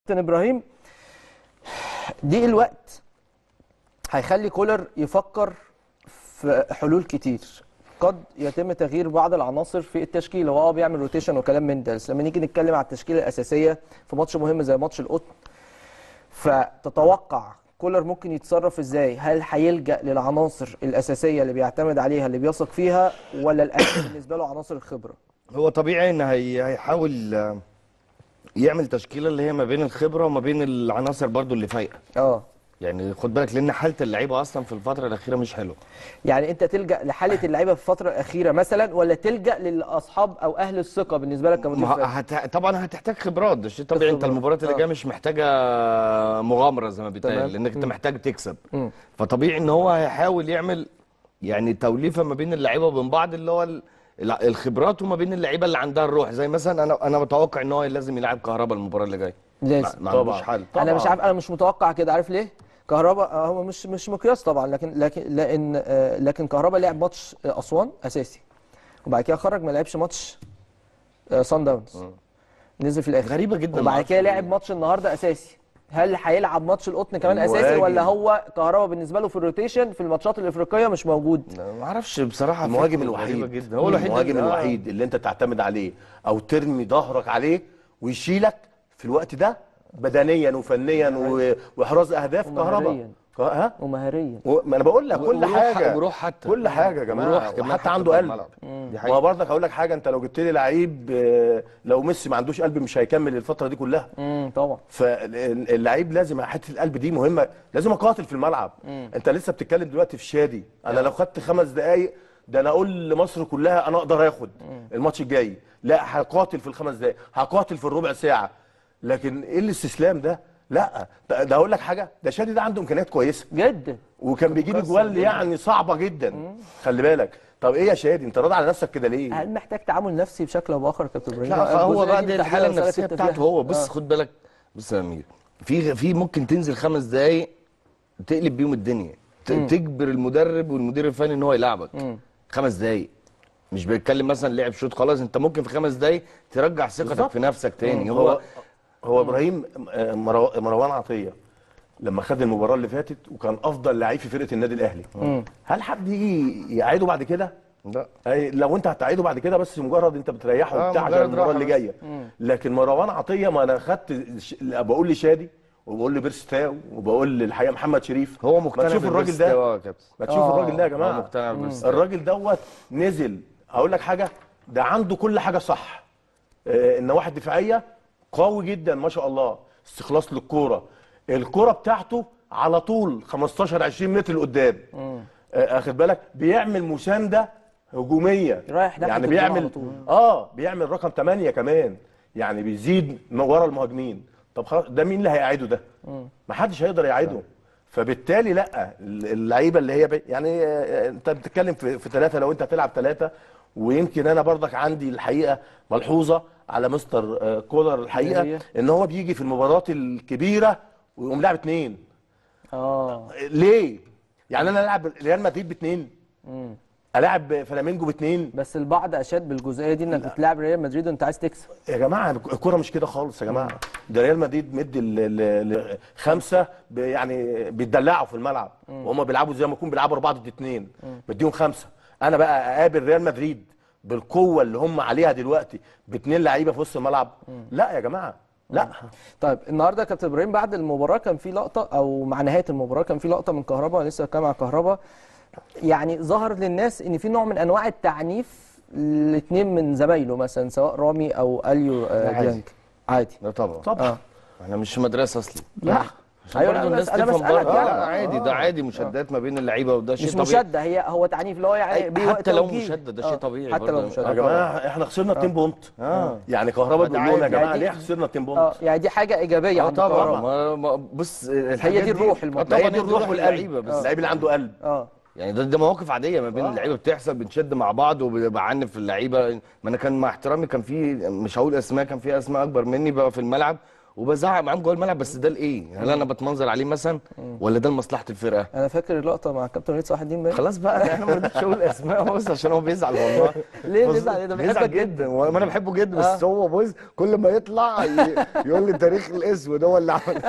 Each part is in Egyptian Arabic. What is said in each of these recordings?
كابتن ابراهيم ضيق الوقت هيخلي كولر يفكر في حلول كتير قد يتم تغيير بعض العناصر في التشكيل هو اه بيعمل روتيشن وكلام من ده بس لما نيجي نتكلم على التشكيله الاساسيه في ماتش مهم زي ماتش القطن فتتوقع كولر ممكن يتصرف ازاي هل هيلجا للعناصر الاساسيه اللي بيعتمد عليها اللي بيثق فيها ولا الاهم بالنسبه له عناصر الخبره هو طبيعي ان هي هيحاول آه، يعمل تشكيله اللي هي ما بين الخبره وما بين العناصر برضو اللي فايقه اه يعني خد بالك لان حاله اللعيبه اصلا في الفتره الاخيره مش حلوه يعني انت تلجا لحاله اللعيبه في الفتره الاخيره مثلا ولا تلجا للاصحاب او اهل الثقه بالنسبه لك كمدير ما فني هت... طبعا هتحتاج خبرات ده شيء طبيعي انت الخبرات. المباريات اللي آه. جايه مش محتاجه مغامره زي ما تمام. بيتقال لانك انت محتاج تكسب مم. فطبيعي ان هو هيحاول يعمل يعني توليفه ما بين اللعيبه وبين بعض اللي هو ال- الع- الخبرات وما بين اللعيبه اللي عندها الروح زي مثلا انا انا متوقع ان هو لازم يلعب كهربا المباراه اللي جايه لازم ما طبعاً. عندوش حل انا مش عارف انا مش متوقع كده عارف ليه كهربا آه، هو مش مش مقياس طبعا لكن لكن لان آه، لكن كهربا لعب ماتش آه، اسوان اساسي وبعد كده خرج ما لعبش ماتش صن داونز نزل في الاخر غريبه جدا وبعد معرفش كده ليه. لعب ماتش النهارده اساسي هل هيلعب ماتش القطن كمان اساسي المهاجم. ولا هو كهربا بالنسبه له في الروتيشن في الماتشات الافريقيه مش موجود ما اعرفش بصراحه المهاجم فكرة الوحيد غريبة جدا هو الوحيد المهاجم اللي- آه. الوحيد اللي انت تعتمد عليه او ترمي ظهرك عليه ويشيلك في الوقت ده بدنيا وفنيا و- واحراز اهداف ومهارياً. كهرباء ك- ها ومهاريا و- ما انا بقول لك كل وروح- حاجه وروح حتى. كل حاجه يا جماعه وروح كمان وحتى حتى عنده في قلب الملعب. دي ما حقيقة. هو برضك هقول لك حاجه انت لو جبت لي لعيب آه، لو ميسي ما عندوش قلب مش هيكمل الفتره دي كلها امم طبعا فاللعيب لازم حته القلب دي مهمه لازم اقاتل في الملعب انت لسه بتتكلم دلوقتي في شادي انا لو خدت خمس دقائق ده انا اقول لمصر كلها انا اقدر اخد الماتش الجاي لا هقاتل في الخمس دقائق هقاتل في الربع ساعه لكن ايه الاستسلام ده لا ده ده اقول لك حاجه ده شادي ده عنده امكانيات كويسه جدا وكان بيجيب مكسر جوال جدا. يعني صعبه جدا خلي بالك طب ايه يا شادي انت راضي على نفسك كده ليه هل محتاج تعامل نفسي بشكل او باخر يا كابتن ابراهيم لا فهو الجزئية بقى دي دي بتحديداً الحاله رسالة النفسيه أنت بتاعته فيها. هو بص آه. خد بالك بص يا امير في في ممكن تنزل خمس دقايق تقلب بيهم الدنيا ت- تجبر المدرب والمدير الفني ان هو يلعبك خمس دقايق مش بيتكلم مثلا لعب شوط خلاص انت ممكن في خمس دقايق ترجع ثقتك بالظبط. في نفسك تاني هو هو هو ابراهيم آه، مرو- مروان عطيه لما خد المباراه اللي فاتت وكان افضل لعيب في فرقه النادي الاهلي هل حد يجي يعيده بعد كده لا أي لو انت هتعيده بعد كده بس مجرد انت بتريحه آه، وبتاع مجرد عشان المباراه راحة اللي بس. جايه لكن مروان عطيه ما انا خدت ش- بقول لشادي وبقول لبيرس تاو وبقول الحقيقه محمد شريف هو ما مقتنع تشوف الراجل بالبيرس ده ده يا كابتن ما تشوف آه، الراجل ده يا هو جماعه مقتنع بالبيرس ده. الراجل دوت نزل هقول لك حاجه ده عنده كل حاجه صح آه، النواحي الدفاعيه قوي جدا ما شاء الله استخلاص للكوره الكوره بتاعته على طول 15 20 متر لقدام آه، اخد بالك بيعمل مسانده هجوميه رايح ناحية يعني الجون على بيعمل طول. اه بيعمل رقم 8 كمان يعني بيزيد من ورا المهاجمين طب خلاص ده مين اللي هيعيده ده ما حدش هيقدر يعيده فبالتالي لا اللعيبه اللي هي بي يعني آه، انت بتتكلم في في ثلاثه لو انت هتلعب ثلاثه ويمكن انا برضك عندي الحقيقه ملحوظه على مستر آه، كولر هي؟ الحقيقه ان هو بيجي في المباريات الكبيره ويقوم لاعب اثنين اه ليه؟ يعني انا العب ريال مدريد باثنين العب فلامينجو باثنين بس البعض اشاد بالجزئيه دي انك بتلعب ريال مدريد وانت عايز تكسب يا جماعه الكوره مش كده خالص يا جماعه ده ريال مدريد مدي ال- ال- ال- خمسه ب- يعني بيتدلعوا في الملعب وهم بيلعبوا زي ما يكون بيلعبوا اربعه ضد اثنين مديهم خمسه انا بقى اقابل ريال مدريد بالقوه اللي هم عليها دلوقتي باثنين لعيبه في وسط الملعب لا يا جماعه لا طيب النهارده يا كابتن ابراهيم بعد المباراه كان في لقطه او مع نهايه المباراه كان في لقطه من كهربا لسه كان مع كهربا يعني ظهر للناس ان في نوع من انواع التعنيف الاثنين من زمايله مثلا سواء رامي او اليو آه، عادي. ديانج عادي لا طبعا طبعا اه احنا مش في مدرسه اصلي لا عشان أيوة، برضه أنا الناس بس- أنا تفهم بسألك برضه يعني. لا عادي ده عادي مشادات ما بين اللعيبه وده شيء مش طبيعي مشاده هي هو تعنيف اللي هو يعني بيه وقت حتى لو توجيه. مشاده ده شيء آه، طبيعي حتى لو برضه. مشاده يا جماعه احنا خسرنا 2 بونت اه يعني كهربا ده بيقول لنا يا عادي. جماعه يعني ليه دي- خسرنا 2 بونت اه يعني دي حاجه ايجابيه اه عند طبعا كهربا ما ما- بص الحاجات دي الروح آه المطلوبة. طبعا هي دي الروح اللعيبه والقلب بس اللعيب اللي عنده قلب اه يعني ده, ده مواقف عاديه ما بين اللعيبه بتحصل بنشد مع بعض وبعنف في اللعيبه ما انا كان مع احترامي كان في مش هقول اسماء كان في اسماء اكبر مني بقى في الملعب وبزعق معاهم جوه الملعب بس ده لايه؟ هل انا بتمنظر عليه مثلا ولا ده لمصلحه الفرقه؟ انا فاكر اللقطه مع كابتن وليد صلاح الدين باين خلاص بقى انا ما رضيتش اقول اسماء بص عشان هو بيزعل والله ليه بص، بيزعل؟ ده بيزعل بيحبك جدا وانا انا بحبه جدا آه. بس هو بص كل ما يطلع ي- يقول لي تاريخ الاسود هو اللي عمل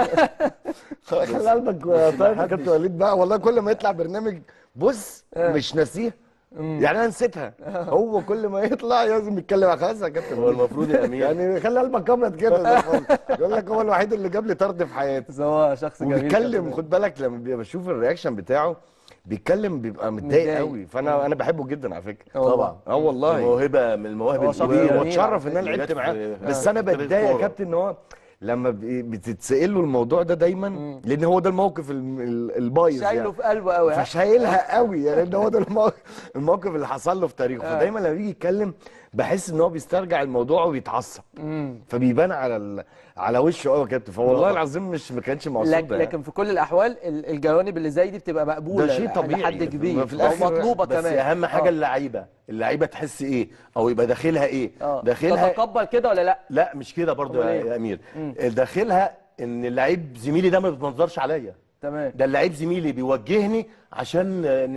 خلي قلبك طيب يا كابتن وليد بقى والله كل ما يطلع برنامج بص مش ناسيه يعني انا نسيتها هو كل ما يطلع لازم يتكلم على خلاص يا كابتن هو المفروض يا امير يعني خلي قلبك ابيض كده زي الفل. يقول لك هو الوحيد اللي جاب لي طرد في حياتي بس هو شخص جميل وبيتكلم كابتن. خد بالك لما بيبقى بشوف الرياكشن بتاعه بيتكلم بيبقى متضايق متضايق. قوي فانا انا بحبه جدا على فكره والله. طبعا اه والله موهبه من المواهب هو شخص الكبيره جميل. واتشرف ان انا اللي لعبت جت معاه في- بس آه، انا في تاريخ بتضايق يا الكورة. كابتن ان هو لما بي- بتتسال له الموضوع ده دايما لان هو ده الموقف الم- ال- البايظ شايله يعني في قلبه قوي ها فشايلها قوي يعني لان هو ده الموقف, الموقف اللي حصل له في تاريخه آه. فدايما لما بيجي يتكلم بحس ان هو بيسترجع الموضوع وبيتعصب مم. فبيبان على ال... على وشه قوي يا كابتن فوالله طبعا. العظيم مش ما كانش مقصود لك يعني. لكن في كل الاحوال ال- الجوانب اللي زي دي بتبقى مقبوله ده شيء لح- طبيعي. لحد كبير في الآخر ومطلوبه بس كمان اهم حاجه آه. اللعيبه اللعيبه تحس ايه او يبقى داخلها ايه اه داخلها تتقبل كده ولا لا لا مش كده برضو أمال يا إيه؟ يا امير داخلها ان اللعيب زميلي ده ما بيتمنظرش عليا تمام ده اللعيب زميلي بيوجهني عشان ن-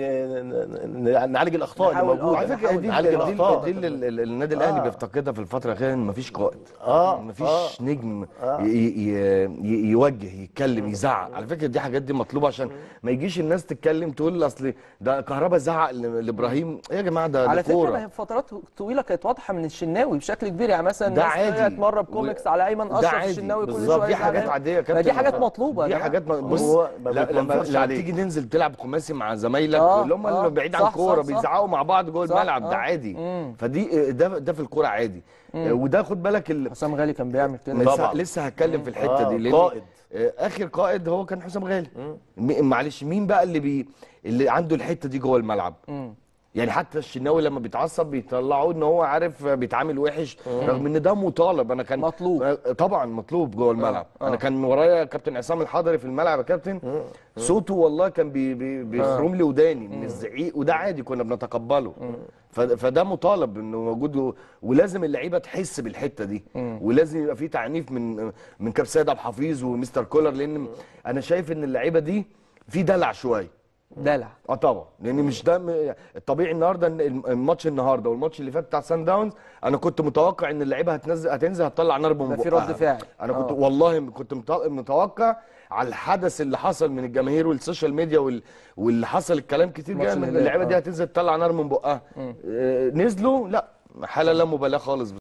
ن- ن- نعالج الاخطاء اللي نحاول- موجوده آه، على فكره دي نعالج دي, الاخطاء دي, دي, دي النادي الاهلي آه. بيفتقدها في الفتره الاخيره ان مفيش قائد اه مفيش آه. نجم آه. ي ي ي يوجه يتكلم يزعق على فكره دي حاجات دي مطلوبه عشان ما يجيش الناس تتكلم تقول اصل ده كهربا زعق ل- لابراهيم ايه يا جماعه ده على ده كوره فكره فترات طويله كانت واضحه من الشناوي بشكل كبير يعني مثلا ده الناس عادي. طلعت مره بكوميكس على ايمن ده اشرف عادي. الشناوي كل بالظبط شويه دي حاجات يزعل. عاديه يا كابتن فدي حاجات مطلوبه يا دي جماعة. حاجات م- بص هو ما لا- لما بيتمنظرش لما عليه. تيجي ننزل تلعب خماسي مع زمايلك آه، اللي هم آه، اللي بعيد صح، عن الكوره صح، صح. بيزعقوا مع بعض جوه صح، الملعب ده آه. عادي مم. فدي ده ده في الكوره عادي وده خد بالك ال... حسام غالي كان بيعمل كده لسه طبعا. لسه هتكلم في الحته آه، دي لأن قائد. آه، اخر قائد هو كان حسام غالي م- معلش مين بقى اللي بي اللي عنده الحته دي جوه الملعب مم. يعني حتى الشناوي لما بيتعصب بيطلعوه ان هو عارف بيتعامل وحش رغم ان ده مطالب انا كان مطلوب. آه، طبعا مطلوب جوه الملعب آه. انا كان ورايا كابتن عصام الحضري في الملعب يا كابتن صوته والله كان بي بي بيخرم لي وداني من الزعيق وده عادي كنا بنتقبله ف- فده مطالب انه موجود و- ولازم اللعيبه تحس بالحته دي ولازم يبقى في تعنيف من من كابتن سيد عبد الحفيظ ومستر كولر لان انا شايف ان اللعيبه دي في دلع شويه دلع اه طبعا لان مش ده م- الطبيعي النهارده ان الم- الماتش النهارده والماتش اللي فات بتاع سان داونز انا كنت متوقع ان اللعيبه هتنزل هتنزل هتطلع نار من يبقى في بقها. رد فعل. انا كنت آه. والله كنت مت- متوقع على الحدث اللي حصل من الجماهير والسوشيال ميديا وال... واللي حصل الكلام كتير ماتش جدا ان الهلال، اللعيبه دي آه. هتنزل تطلع نار من بقها آه، نزلوا لا حاله لا مبالاه خالص